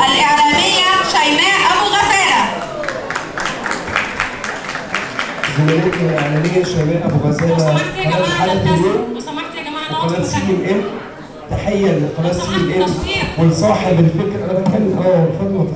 الإعلامية شيماء أبو غزالة زميلتنا الاعلاميه شيماء ابو غزاله سمحت يا قناه جماعة حلقه نلتزم اليوم وسمحت يا جماعة وقناه نقعد سي في مكاننا ام ام تحيه لقناه سي ام ام تصوير. ولصاحب الفكره انا بتكلم اه فاطمه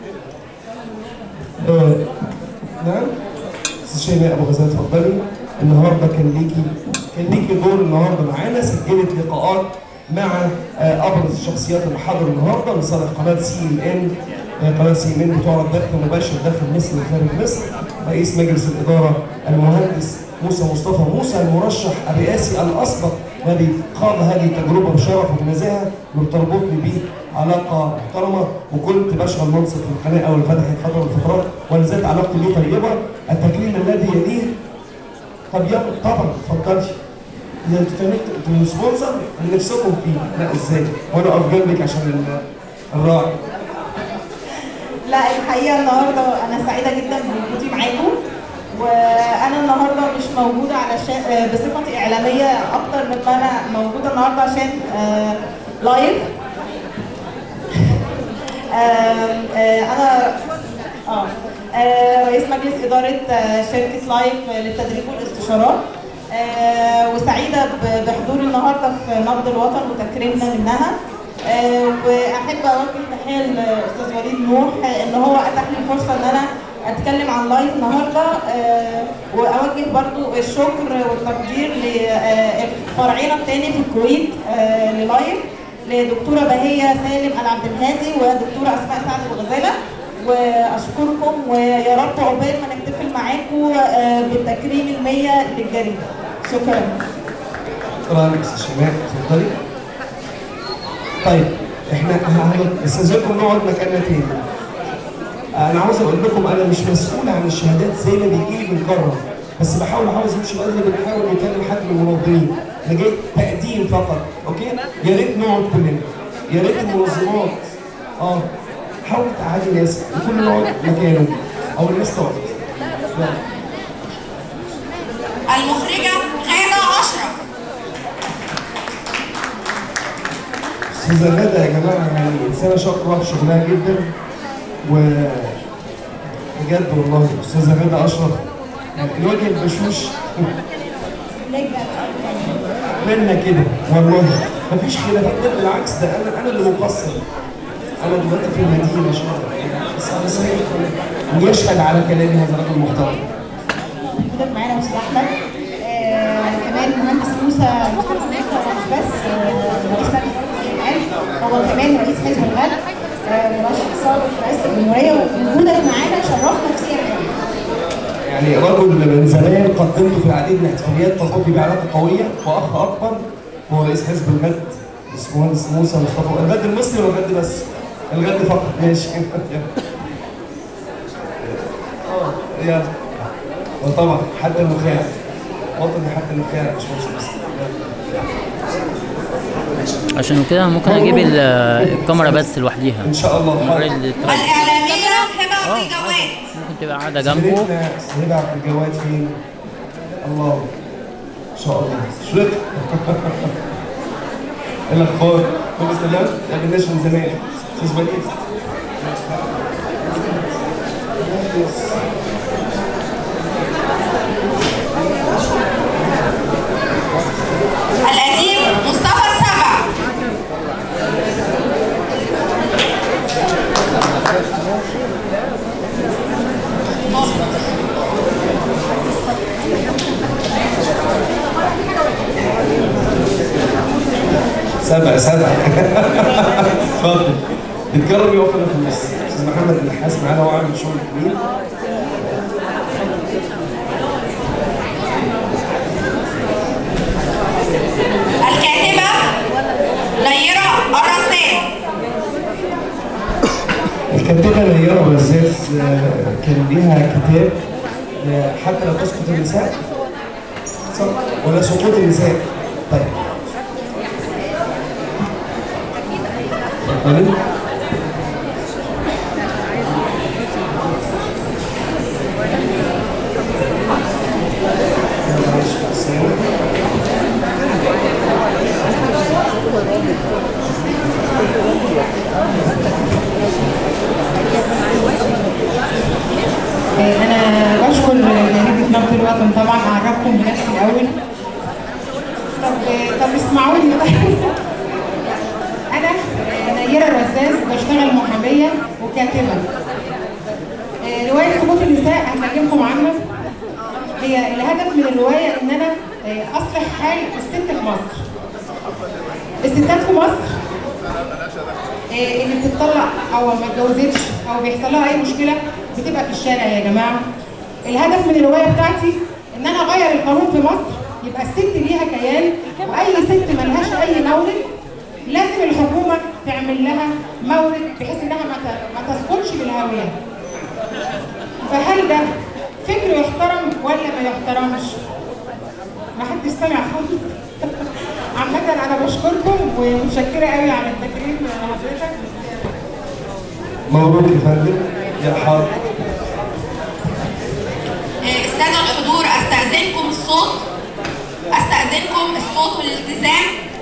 آه، نعم استاذ شيماء ابو غزاله اتفضلي النهارده كان ليكي كان ليكي دور النهارده معانا سجلت لقاءات مع آه، ابرز الشخصيات اللي حضروا النهارده لصالح قناه سي ام ام قناه سي ام ام بتعرض بث مباشر داخل مصر وخارج مصر رئيس مجلس الاداره المهندس موسى مصطفى موسى المرشح الرئاسي الاسبق الذي خاض هذه التجربه بشرف وبنزاهه وبتربطني بيه علاقه محترمه وكنت بشغل منصب في القناه اول فتحت فتره من الفترات ولا زالت علاقتي بيه طيبه التكريم الذي يليه طب يلا طبعا اتفضلي اذا انتوا تعملوا انتوا سبونسر اللي نفسكم فيه لا ازاي وانا اقف جنبك عشان ال- الراعي لا الحقيقه النهارده انا سعيده جدا بوجودي معاكم وانا النهارده مش موجوده علشان بصفتي اعلاميه اكتر من ما انا موجوده النهارده عشان آه، لايف آه، آه، انا اه آه، رئيس مجلس اداره آه، شركه لايف للتدريب والاستشارات آه، وسعيده ب- بحضوري النهارده في نبض الوطن وتكريمنا منها آه، واحب اوجه تحيه للاستاذ وليد نوح آه، ان هو اتاح لي الفرصه ان انا اتكلم عن لايف النهارده آه، واوجه برضو الشكر والتقدير لفرعنا الثاني في الكويت آه، للايف لدكتوره بهيه سالم العبد الهادي ودكتوره اسماء سعد الغزاله واشكركم ويا رب عقبال ما نحتفل معاكم آه، بالتكريم المية للجريده شكرا شكرا لك استاذ شيماء اتفضلي طيب احنا هن- استاذنكم نقعد مكاننا تاني انا عاوز اقول لكم انا مش مسؤول عن الشهادات زي ما بيجي لي بنكرر بس بحاول احافظ مش بدري بنحاول نكلم حد من المنظمين انا جاي تقديم فقط اوكي يا ريت نقعد كلنا يا ريت المنظمات اه حاول تعالي ناس وكل نقعد مكانه او الناس تقعد يلا. المخرجة غادة أشرف استاذة غادة يا جماعة يعني إنسانة شاطرة في شغلها جدا و بجد والله أستاذة غادة أشرف يعني الوجه البشوش منا كده والله مفيش خلافات ده بالعكس ده أنا أنا اللي مقصر أنا دلوقتي في المدينة شغل بس أنا سعيد ويشهد على كلامي هذا الرجل المحترم موجودة معانا أستاذ أحمد آه، كمان المهندس موسى مصطفى موسى هو مش بس آه، رئيس مجلس الإدارة هو كمان رئيس حزب الغد آه، مرشح سابق رئيس الجمهورية ووجودك معانا شرفنا نفسيا قوي. يعني رجل من زمان قدمته في العديد من الاحتفاليات تربطني بعلاقه قويه واخ اكبر هو رئيس حزب الغد اسمه مهندس موسى مصطفى الغد المصري ولا الغد بس؟ الغد فقط ماشي اه يلا وطبعا حد النخاع وطني حد النخاع مش مصر عشان كده ممكن اجيب ال- الكاميرا بس لوحديها ان شاء الله المرة اللي طلعت. الإعلامية هبة اه عبد الجواد ممكن تبقى قاعده جنبه زميلتنا هبه عبد الجواد فين؟ الله ان شاء الله شريك ايه الاخبار؟ كله تمام؟ ما قابلناش من زمان استاذ وليد الأديب مصطفى السبع سبع سبع اتفضل بتجرب يقف انا في النص استاذ محمد النحاس معانا هو عامل شغل جميل الكاتبة نيرة الرسام الكاتبه نيره وزاز آه، كان ليها كتاب آه، حتى لا تسقط النساء صح ولا سقوط النساء طيب اتفضلي. لكن طبعا اعرفكم بنفسي الاول طب طب اسمعوني بقى انا نيره الرزاز بشتغل محاميه وكاتبه آه، روايه هبوط النساء هكلمكم عنها هي الهدف من الروايه ان انا آه، اصلح حال الست في مصر الستات في مصر آه، اللي بتطلق او ما اتجوزتش او بيحصل لها اي مشكله بتبقى في الشارع يا جماعه الهدف من الروايه بتاعتي ان انا اغير القانون في مصر يبقى الست ليها كيان واي ست ملهاش اي مورد لازم الحكومه تعمل لها مورد بحيث انها ما ت- ما تسقطش بالهاويه فهل ده فكر يحترم ولا ما يحترمش؟ ما حدش سمع خالص عامة أنا بشكركم ومتشكرة قوي على التكريم حضرتك مبروك يا فندم يا حاضر آه، السادة الحضور استأذنكم الصوت استأذنكم الصوت والالتزام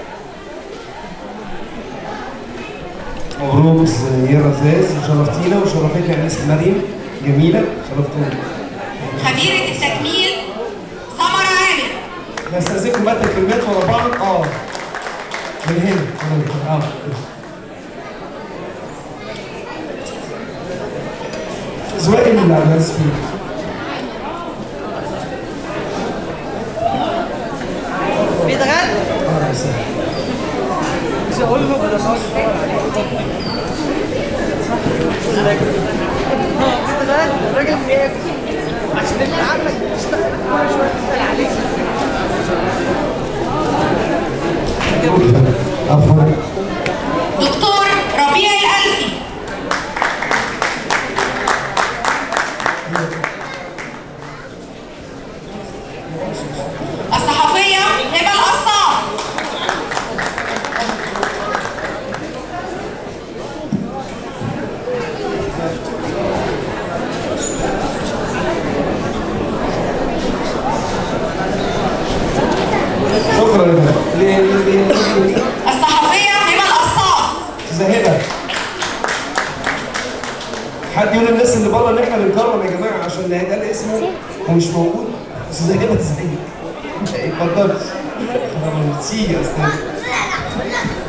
مبروك يا رزاز شرفتينا وشرفتنا يا مس مريم جميله شرفتونا خبيرة التكميل سمر عامر نستاذنكم بقى الكلمات ورا بعض اه من هنا من هنا. اه زواق اللي على الناس فيه بيتغدى اه يا سلام. مش هقول له ده صح بيتغدى الراجل بياكل عشان انت عندك بتشتغل كل شويه تسال عليك مبروك يا فندم. عفوا دكتور ربيع الألفي الصحفية هبة القصاص شكرا يا فندم. ل- ل- ل- الصحفية هبة القصاص استاذه هبه حد يقول للناس اللي بره ان احنا بنكرم يا جماعه عشان اللي هيتقال اسمه ومش موجود استاذه هبه ازاي؟ اتفضلي ميرسي يا استاذ